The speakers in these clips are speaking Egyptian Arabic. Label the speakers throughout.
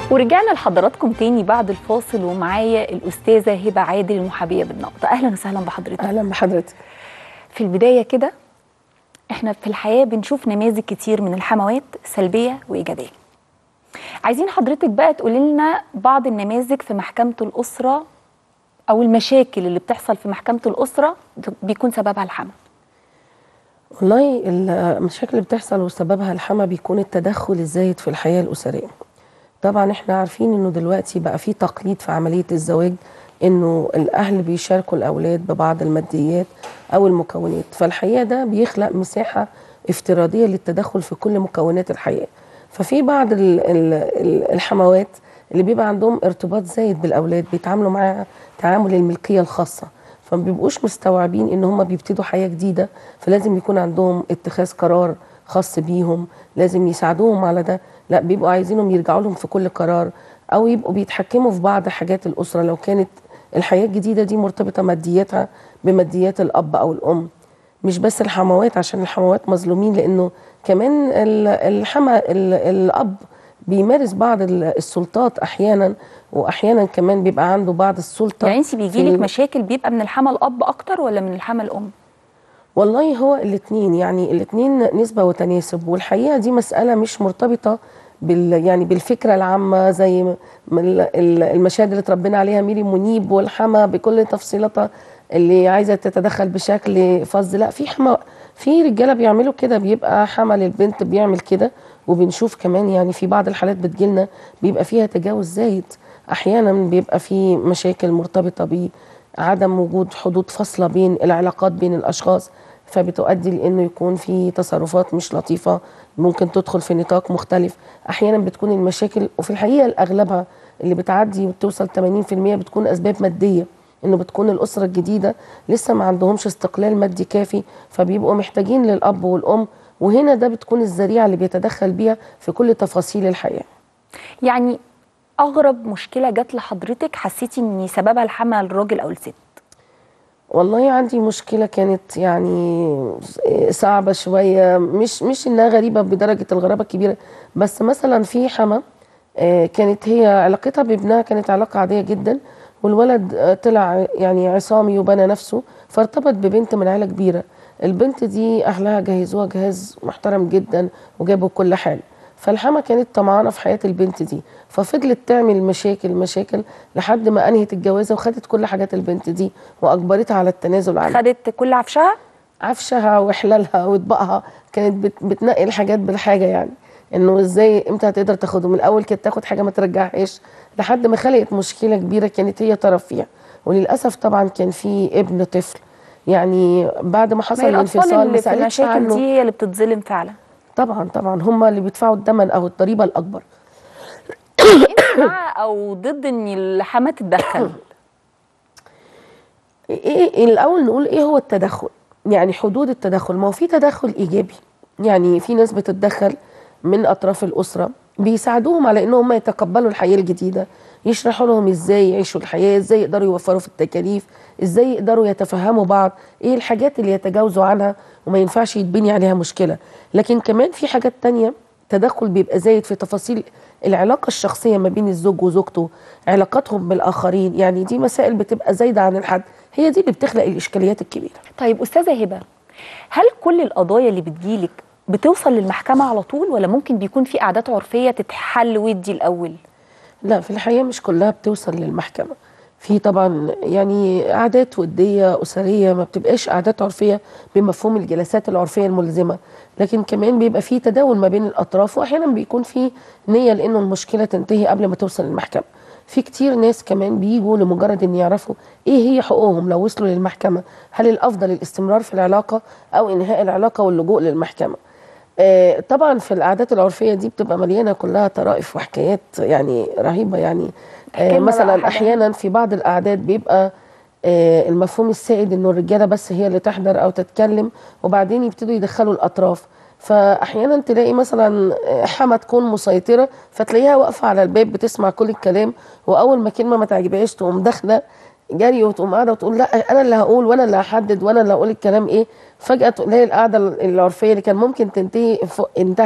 Speaker 1: ورجعنا لحضراتكم تاني بعد الفاصل ومعايا الأستاذة هبة عادل المحامية بالنقطة أهلا وسهلا بحضرتك
Speaker 2: اهلا بحضرتك
Speaker 1: في البداية كده احنا في الحياة بنشوف نماذج كتير من الحموات سلبية وإيجابية عايزين حضرتك بقى تقولي لنا بعض النماذج في محكمة الأسرة أو المشاكل اللي بتحصل في محكمة الأسرة بيكون سببها الحمى
Speaker 2: والله المشاكل اللي بتحصل وسببها الحما بيكون التدخل الزايد في الحياه الاسريه طبعا احنا عارفين انه دلوقتي بقى في تقليد في عمليه الزواج انه الاهل بيشاركوا الاولاد ببعض الماديات او المكونات فالحقيقه ده بيخلق مساحه افتراضيه للتدخل في كل مكونات الحياه ففي بعض ال- ال- ال- الحموات اللي بيبقى عندهم ارتباط زايد بالاولاد بيتعاملوا معاها تعامل الملكيه الخاصه فما بيبقوش مستوعبين ان هم بيبتدوا حياه جديده فلازم يكون عندهم اتخاذ قرار خاص بيهم لازم يساعدوهم على ده لا بيبقوا عايزينهم يرجعوا لهم في كل قرار او يبقوا بيتحكموا في بعض حاجات الاسره لو كانت الحياه الجديده دي مرتبطه مادياتها بماديات الاب او الام مش بس الحموات عشان الحموات مظلومين لانه كمان ال- الحما ال- الاب بيمارس بعض ال- السلطات احيانا واحيانا كمان بيبقى عنده بعض السلطه
Speaker 1: يعني انت
Speaker 2: في
Speaker 1: بيجيلك
Speaker 2: ال-
Speaker 1: مشاكل بيبقى من الحمى الأب أكتر ولا من الحمى الأم؟
Speaker 2: والله هو الاثنين يعني الاثنين نسبة وتناسب والحقيقة دي مسألة مش مرتبطة بال يعني بالفكرة العامة زي م- ال- ال- المشاهد اللي اتربينا عليها ميري منيب والحما بكل تفصيلاتها اللي عايزة تتدخل بشكل فظ لا في حما في رجالة بيعملوا كده بيبقى حما للبنت بيعمل كده وبنشوف كمان يعني في بعض الحالات بتجيلنا بيبقى فيها تجاوز زايد احيانا بيبقى في مشاكل مرتبطة بعدم وجود حدود فاصلة بين العلاقات بين الاشخاص فبتؤدي لانه يكون في تصرفات مش لطيفه ممكن تدخل في نطاق مختلف احيانا بتكون المشاكل وفي الحقيقه الاغلبها اللي بتعدي وبتوصل 80% بتكون اسباب ماديه انه بتكون الاسره الجديده لسه ما عندهمش استقلال مادي كافي فبيبقوا محتاجين للاب والام وهنا ده بتكون الذريعه اللي بيتدخل بيها في كل تفاصيل الحياه
Speaker 1: يعني أغرب مشكلة جت لحضرتك حسيتي إن سببها الحمى الراجل أو الست؟
Speaker 2: والله عندي مشكلة كانت يعني صعبة شوية مش مش انها غريبة بدرجة الغرابة الكبيرة بس مثلا في حما آه، كانت هي علاقتها بابنها كانت علاقة عادية جدا والولد آه، طلع يعني عصامي وبنى نفسه فارتبط ببنت من عيلة كبيرة البنت دي أهلها جهزوها جهاز محترم جدا وجابوا كل حاجة فالحما كانت طمعانة في حياة البنت دي ففضلت تعمل مشاكل مشاكل لحد ما أنهت الجوازة وخدت كل حاجات البنت دي وأجبرتها على التنازل عنها
Speaker 1: خدت كل عفشها؟
Speaker 2: عفشها وحلالها وطبقها كانت بت- بتنقي الحاجات بالحاجه يعني انه ازاي امتى هتقدر تاخده من الاول كانت تاخد حاجه ما ترجعهاش لحد ما خلقت مشكله كبيره كانت هي طرف فيها وللاسف طبعا كان في ابن طفل يعني بعد ما حصل
Speaker 1: ما هي الأطفال
Speaker 2: الانفصال ما
Speaker 1: اللي في
Speaker 2: سالتش
Speaker 1: المشاكل
Speaker 2: عنه
Speaker 1: دي هي اللي بتتظلم فعلا
Speaker 2: طبعا طبعا هم اللي بيدفعوا الثمن او الضريبه الاكبر
Speaker 1: انت مع او ضد ان الحما تتدخل
Speaker 2: ايه الاول نقول ايه هو التدخل يعني حدود التدخل ما هو في تدخل ايجابي يعني في ناس بتتدخل من اطراف الاسره بيساعدوهم على ان هم يتقبلوا الحياه الجديده يشرحوا لهم ازاي يعيشوا الحياه ازاي يقدروا يوفروا في التكاليف ازاي يقدروا يتفهموا بعض ايه الحاجات اللي يتجاوزوا عنها وما ينفعش يتبني عليها مشكله لكن كمان في حاجات تانية تدخل بيبقى زايد في تفاصيل العلاقة الشخصية ما بين الزوج وزوجته علاقاتهم بالآخرين يعني دي مسائل بتبقى زايدة عن الحد هي دي اللي بتخلق الإشكاليات الكبيرة
Speaker 1: طيب استاذه هبه هل كل القضايا اللي بتجيلك بتوصل للمحكمه على طول ولا ممكن بيكون في قعدات عرفيه تتحل ودي الاول
Speaker 2: لا في الحقيقة مش كلها بتوصل للمحكمة في طبعا يعني قعدات ودية أسرية ما بتبقاش قعدات عرفية بمفهوم الجلسات العرفية الملزمة لكن كمان بيبقى في تداول ما بين الأطراف وأحيانا بيكون في نية لأنه المشكلة تنتهي قبل ما توصل للمحكمة في كتير ناس كمان بيجوا لمجرد ان يعرفوا ايه هي حقوقهم لو وصلوا للمحكمة هل الافضل الاستمرار في العلاقة او انهاء العلاقة واللجوء للمحكمة آه، طبعا في القعدات العرفيه دي بتبقى مليانه كلها طرائف وحكايات يعني رهيبه يعني
Speaker 1: احكي
Speaker 2: آه،
Speaker 1: لنا بقى
Speaker 2: مثلا
Speaker 1: حاجة.
Speaker 2: احيانا في بعض القعدات بيبقى آه، المفهوم السائد انه الرجاله بس هي اللي تحضر او تتكلم وبعدين يبتدوا يدخلوا الاطراف فاحيانا تلاقي مثلا آه، حما تكون مسيطره فتلاقيها واقفه على الباب بتسمع كل الكلام واول ما كلمه ما تعجبهاش تقوم داخله جري وتقوم قاعده وتقول لا انا اللي هقول وانا اللي هحدد وانا اللي هقول الكلام ايه فجاه تلاقي القعده العرفيه اللي كان ممكن تنتهي ف- انتهت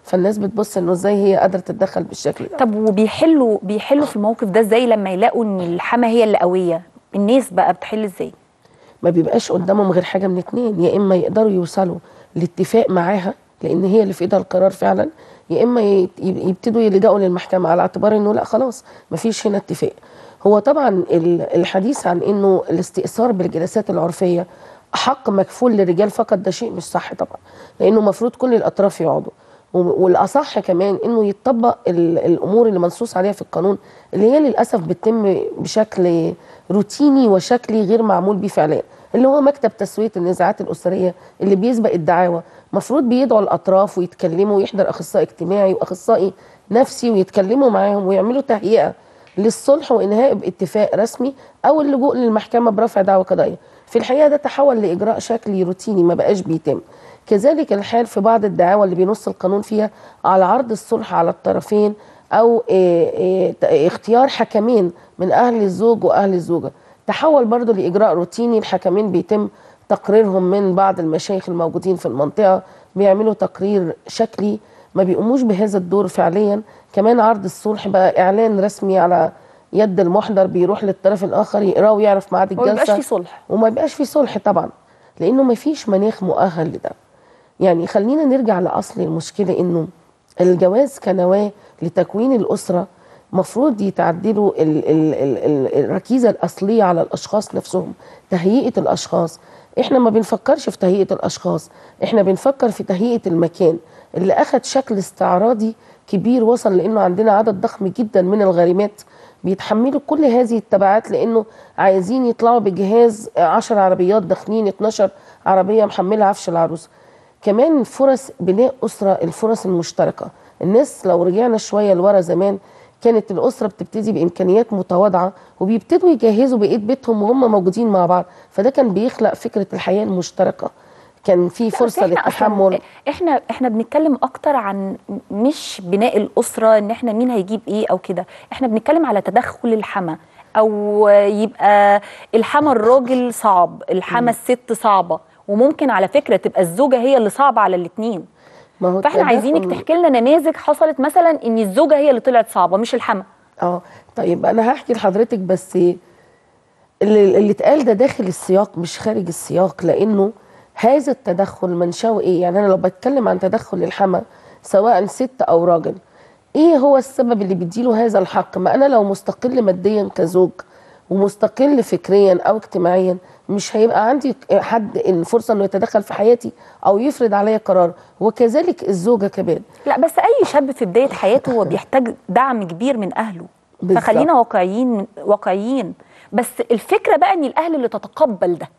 Speaker 2: فالناس بتبص انه ازاي هي قادره تتدخل بالشكل ده
Speaker 1: طب وبيحلوا بيحلوا في الموقف ده ازاي لما يلاقوا ان الحما هي اللي قويه الناس بقى بتحل ازاي
Speaker 2: ما بيبقاش قدامهم غير حاجه من اتنين يا اما يقدروا يوصلوا لاتفاق معاها لان هي اللي في ايدها القرار فعلا يا اما ي- يبتدوا يلجأوا للمحكمه على اعتبار انه لا خلاص ما فيش هنا اتفاق هو طبعا ال- الحديث عن انه الاستئثار بالجلسات العرفيه حق مكفول للرجال فقط ده شيء مش صح طبعا لانه المفروض كل الاطراف يقعدوا و- والاصح كمان انه يتطبق ال- الامور اللي منصوص عليها في القانون اللي هي للاسف بتتم بشكل روتيني وشكلي غير معمول بيه فعليا اللي هو مكتب تسويه النزاعات الاسريه اللي بيسبق الدعاوى المفروض بيدعوا الاطراف ويتكلموا ويحضر اخصائي اجتماعي واخصائي نفسي ويتكلموا معاهم ويعملوا تهيئه للصلح وانهاء باتفاق رسمي او اللجوء للمحكمه برفع دعوى قضائيه في الحقيقه ده تحول لاجراء شكلي روتيني ما بقاش بيتم كذلك الحال في بعض الدعاوى اللي بينص القانون فيها على عرض الصلح على الطرفين او إيه إيه ت- اختيار حكمين من اهل الزوج واهل الزوجه تحول برضو لاجراء روتيني الحكمين بيتم تقريرهم من بعض المشايخ الموجودين في المنطقه بيعملوا تقرير شكلي ما بيقوموش بهذا الدور فعليا كمان عرض الصلح بقى اعلان رسمي على يد المحضر بيروح للطرف الاخر يقراه ويعرف ميعاد
Speaker 1: وما
Speaker 2: الجلسه
Speaker 1: بيبقاش في صلح
Speaker 2: وما يبقاش في صلح طبعا لانه ما فيش مناخ مؤهل لده يعني خلينا نرجع لاصل المشكله انه الجواز كنواه لتكوين الاسره مفروض يتعدلوا ال ال ال ال الركيزه الاصليه على الاشخاص نفسهم تهيئه الاشخاص احنا ما بنفكرش في تهيئه الاشخاص احنا بنفكر في تهيئه المكان اللي اخذ شكل استعراضي كبير وصل لانه عندنا عدد ضخم جدا من الغارمات بيتحملوا كل هذه التبعات لانه عايزين يطلعوا بجهاز 10 عربيات داخلين 12 عربيه محمله عفش العروسه كمان فرص بناء اسره الفرص المشتركه الناس لو رجعنا شويه لورا زمان كانت الاسره بتبتدي بامكانيات متواضعه وبيبتدوا يجهزوا بقيه بيتهم وهم موجودين مع بعض فده كان بيخلق فكره الحياه المشتركه كان في
Speaker 1: بس
Speaker 2: فرصه
Speaker 1: إحنا أصلاً-
Speaker 2: للتحمل
Speaker 1: احنا احنا بنتكلم اكتر عن مش بناء الاسره ان احنا مين هيجيب ايه او كده احنا بنتكلم على تدخل الحما او يبقى الحما الراجل صعب الحما الست صعبه وممكن على فكره تبقى الزوجه هي اللي صعبه على الاثنين
Speaker 2: ما هو
Speaker 1: فاحنا عايزينك
Speaker 2: التدخل-
Speaker 1: تحكي لنا نماذج حصلت مثلا ان الزوجه هي اللي طلعت صعبه مش الحما
Speaker 2: اه طيب انا هحكي لحضرتك بس اللي, اللي اتقال ده داخل السياق مش خارج السياق لانه هذا التدخل منشأه ايه يعني انا لو بتكلم عن تدخل الحما سواء ست او راجل ايه هو السبب اللي بيديله هذا الحق ما انا لو مستقل ماديا كزوج ومستقل فكريا او اجتماعيا مش هيبقى عندي حد الفرصه انه يتدخل في حياتي او يفرض عليا قرار وكذلك الزوجه كمان
Speaker 1: لا بس اي شاب في بدايه حياته هو بيحتاج دعم كبير من اهله
Speaker 2: بالظبط.
Speaker 1: فخلينا واقعيين واقعيين بس الفكره بقى ان الاهل اللي تتقبل ده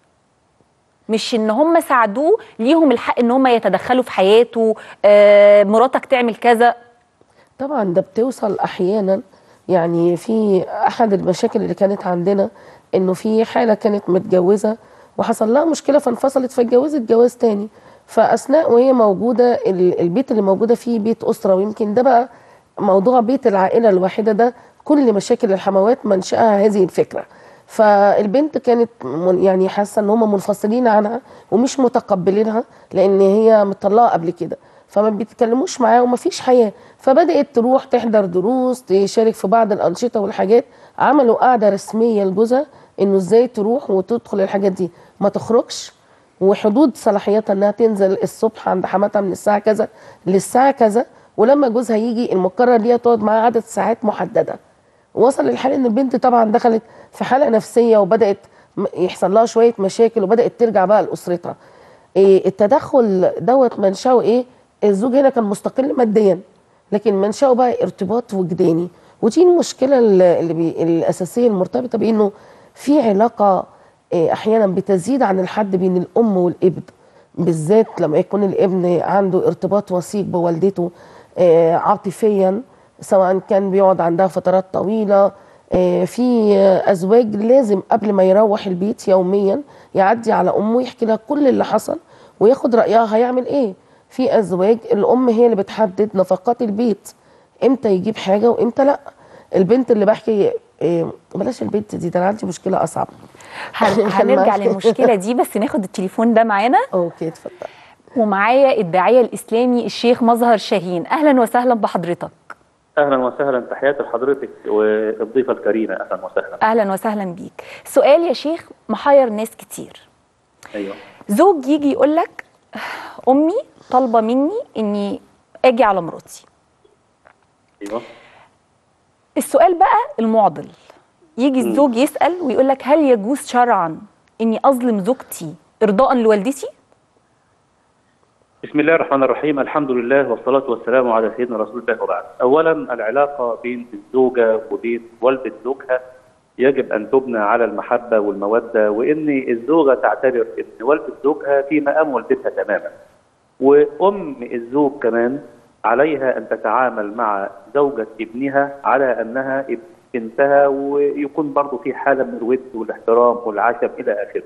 Speaker 1: مش ان هم ساعدوه ليهم الحق ان هم يتدخلوا في حياته آه مراتك تعمل كذا
Speaker 2: طبعا ده بتوصل احيانا يعني في احد المشاكل اللي كانت عندنا انه في حاله كانت متجوزه وحصل لها مشكله فانفصلت فاتجوزت جواز تاني فاثناء وهي موجوده ال- البيت اللي موجوده فيه بيت اسره ويمكن ده بقى موضوع بيت العائله الواحده ده كل مشاكل الحموات منشاها هذه الفكره فالبنت كانت من- يعني حاسه ان هم منفصلين عنها ومش متقبلينها لان هي مطلقه قبل كده فما بيتكلموش معاه وما فيش حياه فبدات تروح تحضر دروس تشارك في بعض الانشطه والحاجات عملوا قاعده رسميه لجوزها انه ازاي تروح وتدخل الحاجات دي ما تخرجش وحدود صلاحيتها انها تنزل الصبح عند حماتها من الساعه كذا للساعه كذا ولما جوزها يجي المقرر ليها تقعد معاه عدد ساعات محدده وصل الحال ان البنت طبعا دخلت في حاله نفسيه وبدات م- يحصل لها شويه مشاكل وبدات ترجع بقى لاسرتها إيه التدخل دوت منشأه ايه الزوج هنا كان مستقل ماديا لكن منشأه بقى ارتباط وجداني ودي المشكله اللي اللي بي الاساسيه المرتبطه بانه في علاقه إيه احيانا بتزيد عن الحد بين الام والابن بالذات لما يكون الابن عنده ارتباط وثيق بوالدته آه، عاطفيا سواء كان بيقعد عندها فترات طويله آه، في ازواج لازم قبل ما يروح البيت يوميا يعدي على امه يحكي لها كل اللي حصل وياخد رايها هيعمل ايه في ازواج الام هي اللي بتحدد نفقات البيت امتى يجيب حاجه وامتى لا البنت اللي بحكي آه، بلاش البنت دي ده انا عندي مشكله اصعب
Speaker 1: هن-
Speaker 2: كان
Speaker 1: هنرجع
Speaker 2: معاك.
Speaker 1: للمشكله دي بس ناخد التليفون ده معانا
Speaker 2: اوكي اتفضل
Speaker 1: ومعايا الداعيه الاسلامي الشيخ مظهر شاهين اهلا وسهلا بحضرتك
Speaker 3: اهلا وسهلا تحياتي لحضرتك والضيفه الكريمه اهلا وسهلا
Speaker 1: اهلا وسهلا بيك سؤال يا شيخ محير ناس كتير
Speaker 3: ايوه
Speaker 1: زوج يجي يقول لك امي طالبه مني اني اجي على مراتي
Speaker 3: ايوه
Speaker 1: السؤال بقى المعضل يجي الزوج يسال ويقول لك هل يجوز شرعا اني اظلم زوجتي ارضاء لوالدتي
Speaker 3: بسم الله الرحمن الرحيم الحمد لله والصلاة والسلام على سيدنا رسول الله وبعد أولا العلاقة بين الزوجة وبين والدة زوجها يجب أن تبنى على المحبة والمودة وإن الزوجة تعتبر أن والدة زوجها في مقام والدتها تماما وأم الزوج كمان عليها أن تتعامل مع زوجة ابنها على أنها بنتها ويكون برضو في حالة من الود والاحترام والعشم إلى آخره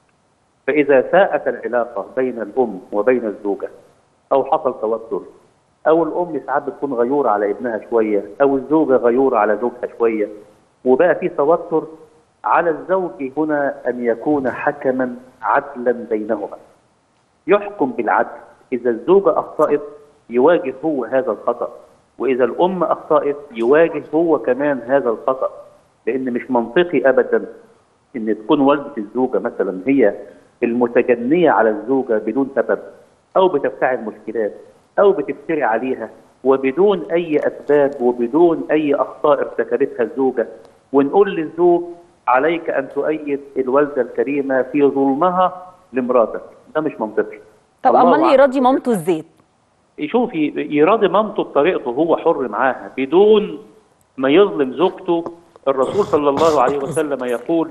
Speaker 3: فإذا ساءت العلاقة بين الأم وبين الزوجة أو حصل توتر أو الأم ساعات بتكون غيورة على ابنها شوية أو الزوجة غيورة على زوجها شوية وبقى في توتر على الزوج هنا أن يكون حكما عدلا بينهما يحكم بالعدل إذا الزوجة أخطأت يواجه هو هذا الخطأ وإذا الأم أخطأت يواجه هو كمان هذا الخطأ لأن مش منطقي أبدا إن تكون والدة الزوجة مثلا هي المتجنية على الزوجة بدون سبب أو بتفتعل مشكلات أو بتفتري عليها وبدون أي أسباب وبدون أي أخطاء ارتكبتها الزوجة ونقول للزوج عليك أن تؤيد الوالدة الكريمة في ظلمها لمراتك ده مش منطقي
Speaker 1: طب
Speaker 3: الله
Speaker 1: امال
Speaker 3: أعلم.
Speaker 1: يراضي مامته ازاي
Speaker 3: شوفي يراضي مامته بطريقته هو حر معاها بدون ما يظلم زوجته الرسول صلى الله عليه وسلم يقول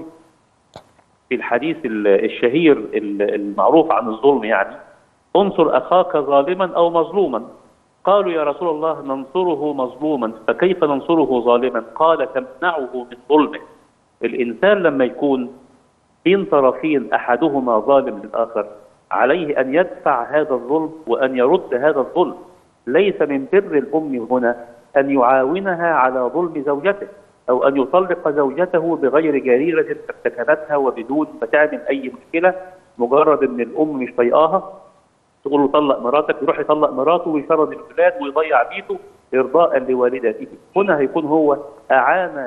Speaker 3: في الحديث ال- الشهير ال- المعروف عن الظلم يعني انصر اخاك ظالما او مظلوما قالوا يا رسول الله ننصره مظلوما فكيف ننصره ظالما قال تمنعه من ظلمه الانسان لما يكون بين طرفين احدهما ظالم للاخر عليه ان يدفع هذا الظلم وان يرد هذا الظلم ليس من بر الام هنا ان يعاونها على ظلم زوجته او ان يطلق زوجته بغير جريره ارتكبتها وبدون ما تعمل اي مشكله مجرد ان الام مش طايقاها تقول له طلق مراتك يروح يطلق مراته ويشرد الولاد ويضيع بيته ارضاء لوالدته هنا هيكون هو اعان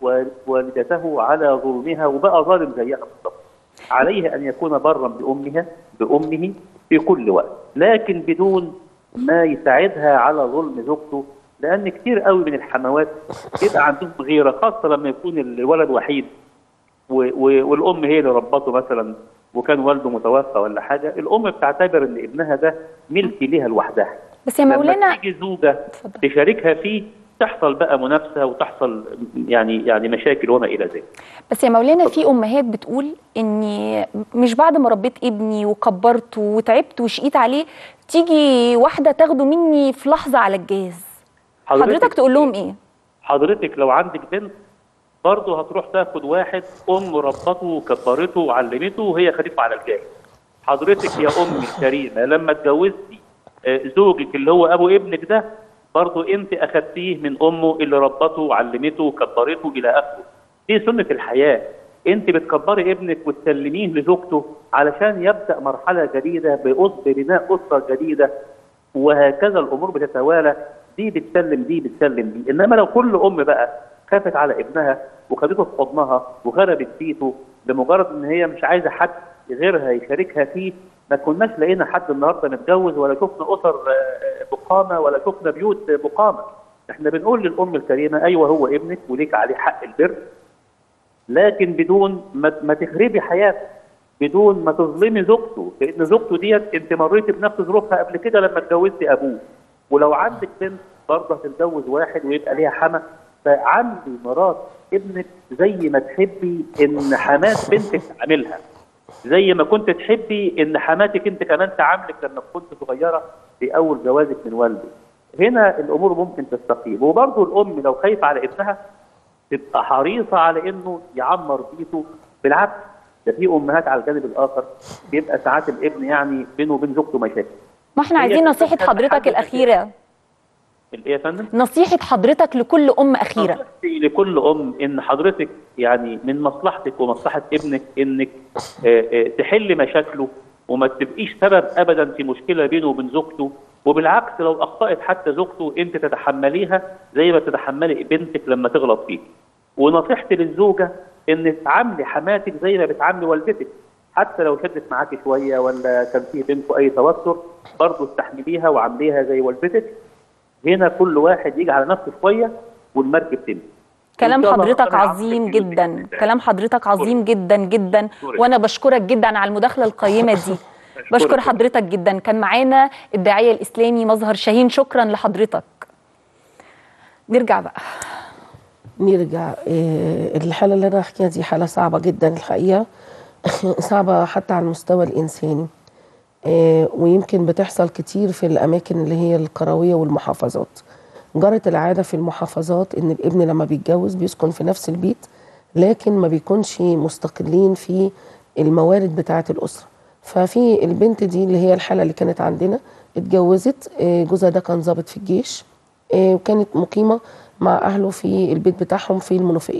Speaker 3: والدته على ظلمها وبقى ظالم زيها بالضبط عليه ان يكون برا بامها بامه في كل وقت لكن بدون ما يساعدها على ظلم زوجته لان كتير قوي من الحموات بيبقى عندهم غيره خاصه لما يكون الولد وحيد و- و- والام هي اللي ربته مثلا وكان والده متوفى ولا حاجه الام بتعتبر ان ابنها ده ملك ليها لوحدها
Speaker 1: بس يا
Speaker 3: لما
Speaker 1: مولانا
Speaker 3: تيجي زوجه
Speaker 1: اتفضل.
Speaker 3: تشاركها فيه تحصل بقى منافسه وتحصل يعني يعني مشاكل وما الى ذلك
Speaker 1: بس يا مولانا في امهات بتقول اني مش بعد ما ربيت ابني وكبرته وتعبت وشقيت عليه تيجي واحده تاخده مني في لحظه على الجهاز حضرتك تقول لهم ايه
Speaker 3: حضرتك لو عندك بنت برضه هتروح تاخد واحد ام ربته وكبرته وعلمته وهي خليفه على الجاهل حضرتك يا امي الكريمه لما اتجوزتي آه، زوجك اللي هو ابو ابنك ده برضه انت اخذتيه من امه اللي ربته وعلمته وكبرته الى اخره دي سنه الحياه انت بتكبري ابنك وتسلميه لزوجته علشان يبدا مرحله جديده بأس- ببناء اسره جديده وهكذا الامور بتتوالى دي بتسلم دي بتسلم دي انما لو كل ام بقى خافت على ابنها وخدته في حضنها وغربت بيته لمجرد ان هي مش عايزه حد غيرها يشاركها فيه ما كناش لقينا حد النهارده متجوز ولا شفنا اسر آه، بقامه ولا شفنا بيوت بقامه احنا بنقول للام الكريمه ايوه هو ابنك وليك عليه حق البر لكن بدون ما, ما تخربي حياتك بدون ما تظلمي زوجته لان زوجته ديت انت مريتي بنفس ظروفها قبل كده لما اتجوزتي ابوه ولو عندك بنت برضه هتتجوز واحد ويبقى ليها حما فعاملي مرات ابنك زي ما تحبي ان حمات بنتك تعاملها زي ما كنت تحبي ان حماتك انت كمان تعاملك لما كنت صغيره في اول جوازك من والدك هنا الامور ممكن تستقيم وبرضه الام لو خايفه على ابنها تبقى حريصه على انه يعمر بيته بالعكس ده في امهات على الجانب الاخر بيبقى ساعات الابن يعني بينه وبين زوجته مشاكل
Speaker 1: ما احنا
Speaker 3: هي
Speaker 1: عايزين
Speaker 3: بتبقى
Speaker 1: نصيحه حضرتك
Speaker 3: تحدي
Speaker 1: الاخيره
Speaker 3: الايه يا فندم؟
Speaker 1: نصيحه حضرتك لكل ام اخيره
Speaker 3: نصيحتي لكل ام ان حضرتك يعني من مصلحتك ومصلحه ابنك انك آه، آه، تحل مشاكله وما تبقيش سبب ابدا في مشكله بينه وبين زوجته وبالعكس لو اخطات حتى زوجته انت تتحمليها زي ما تتحملي بنتك لما تغلط فيك ونصيحتي للزوجه ان تعاملي حماتك زي ما بتعاملي والدتك حتى لو شدت معاكي شويه ولا كان في بينكم اي توتر برضه استحمليها وعامليها زي والدتك هنا كل واحد يجي على نفسه شويه والمركب تمشي
Speaker 1: كلام
Speaker 3: إن شاء الله
Speaker 1: حضرتك
Speaker 3: ربنا يعوضك
Speaker 1: عظيم
Speaker 3: بإذن
Speaker 1: جدا
Speaker 3: الله.
Speaker 1: كلام حضرتك عظيم جدا جدا
Speaker 3: أشكرك.
Speaker 1: وانا بشكرك جدا على المداخله القيمه دي بشكر حضرتك جدا كان معانا الداعيه الاسلامي مظهر شاهين شكرا لحضرتك نرجع بقى
Speaker 2: نرجع آه، الحالة اللي أنا أحكيها دي حالة صعبة جدا الحقيقة صعبة حتى على المستوى الإنساني آه، ويمكن بتحصل كتير في الأماكن اللي هي القروية والمحافظات جرت العادة في المحافظات إن الابن لما بيتجوز بيسكن في نفس البيت لكن ما بيكونش مستقلين في الموارد بتاعة الأسرة ففي البنت دي اللي هي الحالة اللي كانت عندنا اتجوزت آه، جوزها ده كان ضابط في الجيش آه، وكانت مقيمة مع أهله في البيت بتاعهم في المنوفية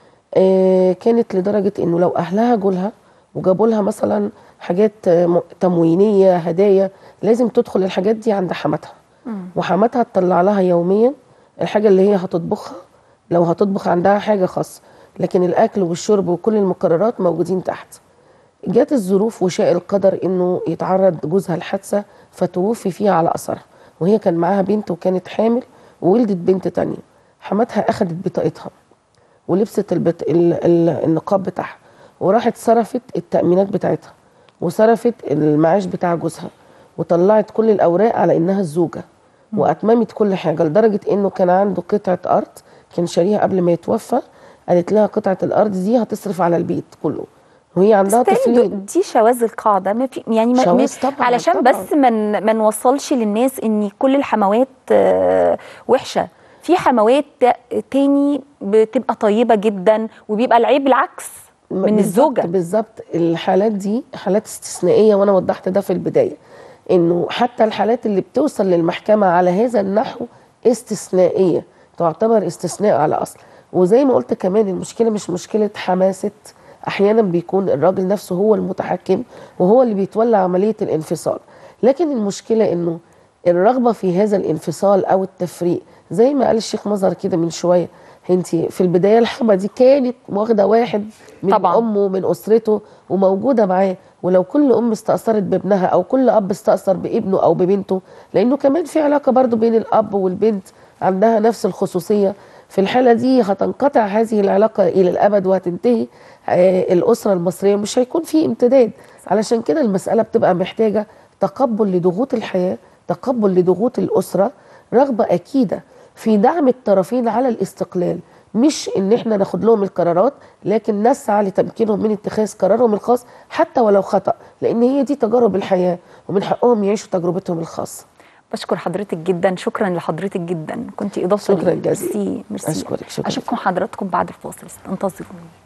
Speaker 2: آه، كانت لدرجة إنه لو أهلها جولها وجابوا لها مثلا حاجات آه، م- تموينية هدايا لازم تدخل الحاجات دي عند حماتها وحماتها تطلع لها يوميا الحاجة اللي هي هتطبخها لو هتطبخ عندها حاجة خاصة لكن الأكل والشرب وكل المقررات موجودين تحت جات الظروف وشاء القدر انه يتعرض جوزها لحادثه فتوفي فيها على اثرها وهي كان معاها بنت وكانت حامل وولدت بنت تانية حماتها اخذت بطاقتها ولبست البت... ال... ال... النقاب بتاعها وراحت صرفت التأمينات بتاعتها وصرفت المعاش بتاع جوزها وطلعت كل الأوراق على إنها الزوجة وأتممت كل حاجة لدرجة إنه كان عنده قطعة أرض كان شاريها قبل ما يتوفى قالت لها قطعة الأرض دي هتصرف على البيت كله وهي عندها
Speaker 1: بس تاني
Speaker 2: طفلين
Speaker 1: دي شواذ القاعده ما في يعني ما
Speaker 2: شواذ
Speaker 1: ما-
Speaker 2: طبعاً،
Speaker 1: علشان
Speaker 2: طبعاً.
Speaker 1: بس ما ن- ما نوصلش للناس ان كل الحموات آه، وحشه في حموات تاني بتبقى طيبه جدا وبيبقى العيب العكس من
Speaker 2: بالظبط-
Speaker 1: الزوجه
Speaker 2: بالظبط الحالات دي حالات استثنائيه وانا وضحت ده في البدايه انه حتى الحالات اللي بتوصل للمحكمه على هذا النحو استثنائيه تعتبر استثناء على اصل وزي ما قلت كمان المشكله مش مشكله حماسه احيانا بيكون الراجل نفسه هو المتحكم وهو اللي بيتولى عمليه الانفصال لكن المشكله انه الرغبه في هذا الانفصال او التفريق زي ما قال الشيخ مظهر كده من شويه انت في البدايه الحما دي كانت واخده واحد من
Speaker 1: طبعاً.
Speaker 2: امه من اسرته وموجوده معاه ولو كل ام استاثرت بابنها او كل اب استاثر بابنه او ببنته لانه كمان في علاقه برضو بين الاب والبنت عندها نفس الخصوصيه في الحاله دي هتنقطع هذه العلاقه الى الابد وهتنتهي آه الاسره المصريه مش هيكون في امتداد علشان كده المساله بتبقى محتاجه تقبل لضغوط الحياه تقبل لضغوط الاسره رغبه اكيده في دعم الطرفين على الاستقلال مش ان احنا ناخد لهم القرارات لكن نسعى لتمكينهم من اتخاذ قرارهم الخاص حتى ولو خطا لان هي دي تجارب الحياه ومن حقهم يعيشوا تجربتهم الخاصه
Speaker 1: بشكر حضرتك جدا شكرا لحضرتك جدا كنت اضافه
Speaker 2: شكراً
Speaker 1: لي.
Speaker 2: جزيلاً.
Speaker 1: ميرسي ميرسي
Speaker 2: أشكرك، شكراً.
Speaker 1: اشوفكم حضراتكم بعد الفاصل انتظروني